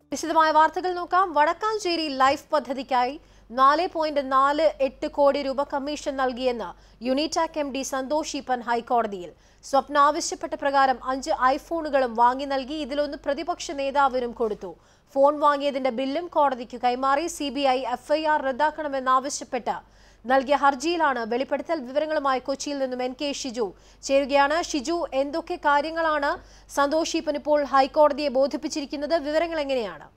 വിശദമായ വാർത്തകൾ നോക്കാം വടക്കാഞ്ചേരി ലൈഫ് പദ്ധതിക്കായി നാല് പോയിന്റ് നാല് എട്ട് കോടി രൂപ കമ്മീഷൻ നൽകിയെന്ന് യുണിടാക് എം ഡി സന്തോഷ് ഈപ്പൻ ഹൈക്കോടതിയിൽ സ്വപ്ന ആവശ്യപ്പെട്ട പ്രകാരം അഞ്ച് ഐഫോണുകളും വാങ്ങി നൽകി ഇതിലൊന്ന് പ്രതിപക്ഷ നേതാവിനും കൊടുത്തു ഫോൺ വാങ്ങിയതിന്റെ ബില്ലും കോടതിക്ക് കൈമാറി സി ബി ഐ എഫ്ഐആർ റദ്ദാക്കണമെന്നാവശ്യപ്പെട്ട് നൽകിയ ഹർജിയിലാണ് വെളിപ്പെടുത്തൽ വിവരങ്ങളുമായി കൊച്ചിയിൽ നിന്നും എൻ കെ ഷിജു ചേരുകയാണ് ഷിജു എന്തൊക്കെ കാര്യങ്ങളാണ് സന്തോഷ് ഈപ്പൻ ഇപ്പോൾ ഹൈക്കോടതിയെ ബോധിപ്പിച്ചിരിക്കുന്നത് വിവരങ്ങൾ എങ്ങനെയാണ്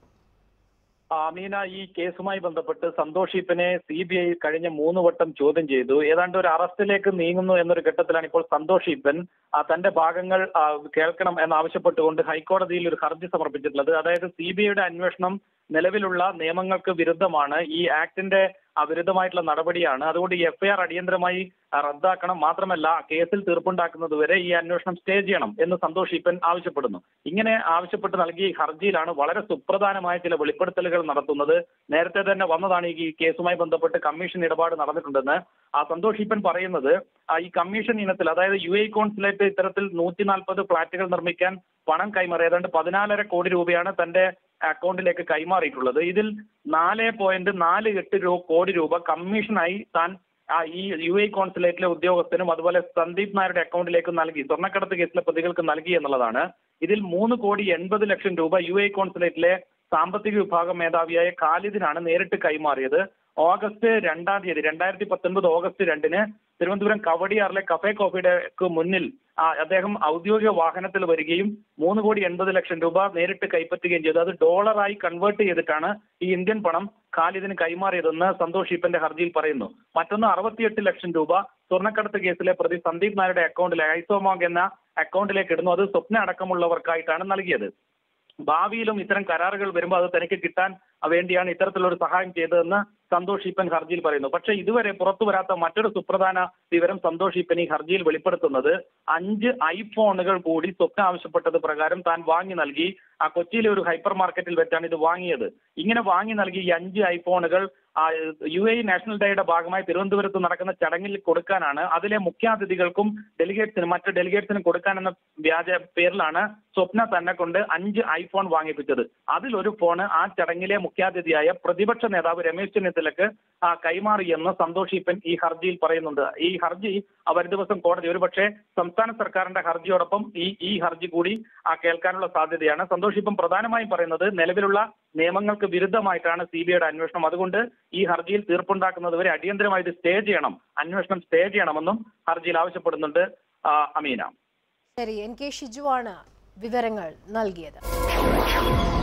അമീന ഈ കേസുമായി ബന്ധപ്പെട്ട് സന്തോഷ് ഈപ്പനെ സി ബി ഐ കഴിഞ്ഞ മൂന്ന് വട്ടം ചോദ്യം ചെയ്തു ഏതാണ്ട് ഒരു അറസ്റ്റിലേക്ക് നീങ്ങുന്നു എന്നൊരു ഘട്ടത്തിലാണ് ഇപ്പോൾ സന്തോഷ് ഈപ്പൻ ആ, തന്റെ ഭാഗങ്ങൾ ആ, കേൾക്കണം എന്നാവശ്യപ്പെട്ടുകൊണ്ട് ഹൈക്കോടതിയിൽ ഒരു ഹർജി സമർപ്പിച്ചിട്ടുള്ളത് അതായത് സി ബി ഐയുടെ അന്വേഷണം നിലവിലുള്ള നിയമങ്ങൾക്ക് വിരുദ്ധമാണ് ഈ ആക്ടിന്റെ ആ, വിരുദ്ധമായിട്ടുള്ള നടപടിയാണ് അതുകൊണ്ട് ഈ എഫ്ഐആർ അടിയന്തരമായി ആ, റദ്ദാക്കണം മാത്രമല്ല കേസിൽ തീർപ്പുണ്ടാക്കുന്നത് വരെ ഈ അന്വേഷണം സ്റ്റേ ചെയ്യണം എന്ന് സന്തോഷ് ഈപ്പൻ ആവശ്യപ്പെടുന്നു ഇങ്ങനെ ആവശ്യപ്പെട്ട് നൽകിയ ഈ ഹർജിയിലാണ് വളരെ സുപ്രധാനമായ ചില വെളിപ്പെടുത്തലുകൾ നടത്തുന്നത് നേരത്തെ തന്നെ വന്നതാണ് ഈ കേസുമായി ബന്ധപ്പെട്ട് കമ്മീഷൻ ഇടപാട് നടന്നിട്ടുണ്ടെന്ന് ആ സന്തോഷ് ഈപ്പൻ പറയുന്നത് ആ, ഈ കമ്മീഷൻ ഇനത്തിൽ അതായത് യു എ കോൺസുലേറ്റ് ഇത്തരത്തിൽ നൂറ്റി നാൽപ്പത് ഫ്ളാറ്റുകൾ നിർമ്മിക്കാൻ പണം കൈമാറി ഏതാണ്ട് പതിനാലര കോടി രൂപയാണ് തന്റെ അക്കൗണ്ടിലേക്ക് കൈമാറിയിട്ടുള്ളത് ഇതിൽ നാല് പോയിന്റ് നാല് എട്ട് രൂ കോടി രൂപ കമ്മീഷനായി താൻ ആ ഈ യു എ കോൺസുലേറ്റിലെ ഉദ്യോഗസ്ഥനും അതുപോലെ സന്ദീപ് നായരുടെ അക്കൗണ്ടിലേക്ക് നൽകി സ്വർണ്ണക്കടത്ത് കേസിലെ പ്രതികൾക്ക് നൽകി എന്നുള്ളതാണ് ഇതിൽ മൂന്ന് കോടി എൺപത് ലക്ഷം രൂപ യു എ കോൺസുലേറ്റിലെ സാമ്പത്തിക വിഭാഗം മേധാവിയായ ഖാലിദിനാണ് നേരിട്ട് കൈമാറിയത് ഓഗസ്റ്റ് രണ്ടാം തീയതി രണ്ടായിരത്തി പത്തൊൻപത് ഓഗസ്റ്റ് രണ്ടിന് തിരുവനന്തപുരം കവടിയാറിലെ കഫേ കോഫിയുടെ മുന്നിൽ ആ, അദ്ദേഹം ഔദ്യോഗിക വാഹനത്തിൽ വരികയും മൂന്ന് കോടി എൺപത് ലക്ഷം രൂപ നേരിട്ട് കൈപ്പറ്റുകയും ചെയ്തു അത് ഡോളറായി കൺവേർട്ട് ചെയ്തിട്ടാണ് ഈ ഇന്ത്യൻ പണം ഖാലിദിന് കൈമാറിയതെന്ന് സന്തോഷ് ഈപ്പന്റെ ഹർജിയിൽ പറയുന്നു മറ്റൊന്ന് അറുപത്തിയെട്ട് ലക്ഷം രൂപ സ്വർണ്ണക്കടത്ത് കേസിലെ പ്രതി സന്ദീപ് നായരുടെ അക്കൗണ്ടിൽ ഐസോമോഗ് എന്ന അക്കൗണ്ടിലേക്ക് ഇടുന്നു അത് സ്വപ്ന അടക്കമുള്ളവർക്കായിട്ടാണ് നൽകിയത് ഭാവിയിലും ഇത്തരം കരാറുകൾ വരുമ്പോൾ അത് തനിക്ക് കിട്ടാൻ വേണ്ടിയാണ് ഇത്തരത്തിലുള്ള ഒരു സഹായം ചെയ്തതെന്ന് സന്തോഷ് ഈപ്പൻ ഹർജിയിൽ പറയുന്നു പക്ഷേ ഇതുവരെ പുറത്തു വരാത്ത മറ്റൊരു സുപ്രധാന വിവരം സന്തോഷ് ഈപ്പൻ ഈ ഹർജിയിൽ വെളിപ്പെടുത്തുന്നത് അഞ്ച് ഐഫോണുകൾ കൂടി സ്വപ്ന ആവശ്യപ്പെട്ടത് പ്രകാരം താൻ വാങ്ങി നൽകി ആ കൊച്ചിയിലെ ഒരു ഹൈപ്പർ മാർക്കറ്റിൽ വെച്ചാണ് ഇത് വാങ്ങിയത് ഇങ്ങനെ വാങ്ങി നൽകി ഈ അഞ്ച് ഐഫോണുകൾ ആ, യു എ നാഷണൽ ഡേയുടെ ഭാഗമായി തിരുവനന്തപുരത്ത് നടക്കുന്ന ചടങ്ങിൽ കൊടുക്കാനാണ് അതിലെ മുഖ്യാതിഥികൾക്കും ഡെലിഗേറ്റ്സിനും മറ്റ് ഡെലിഗേറ്റ്സിനും കൊടുക്കാനെന്ന വ്യാജ പേരിലാണ് സ്വപ്ന തന്നെ കൊണ്ട് അഞ്ച് ഐഫോൺ വാങ്ങിപ്പിച്ചത് അതിലൊരു ഫോണ് ആ ചടങ്ങിലെ മുഖ്യാതിഥിയായ പ്രതിപക്ഷ നേതാവ് രമേശ് ചെന്നിത്തലക്ക് ആ, കൈമാറിയെന്ന് സന്തോഷ് ഈപ്പൻ ഈ ഹർജിയിൽ പറയുന്നുണ്ട് ഈ ഹർജി ആ, വരും ദിവസം കോടതി ഒരുപക്ഷെ സംസ്ഥാന സർക്കാരിന്റെ ഹർജിയോടൊപ്പം ഈ ഈ ഹർജി കൂടി ആ, കേൾക്കാനുള്ള സാധ്യതയാണ് സന്തോഷ് ഈപ്പൻ പ്രധാനമായും പറയുന്നത് നിലവിലുള്ള നിയമങ്ങൾക്ക് വിരുദ്ധമായിട്ടാണ് സി ബി ഐയുടെ അന്വേഷണം അതുകൊണ്ട് ഈ ഹർജിയിൽ തീർപ്പുണ്ടാക്കുന്നത് വരെ അടിയന്തരമായി ഇത് സ്റ്റേ ചെയ്യണം അന്വേഷണം സ്റ്റേ ചെയ്യണമെന്നും ഹർജിയിൽ ആവശ്യപ്പെടുന്നുണ്ട് ആ, അമീന ശരി എൻ കെ ഷിജു ആണ് വിവരങ്ങൾ നൽകിയത്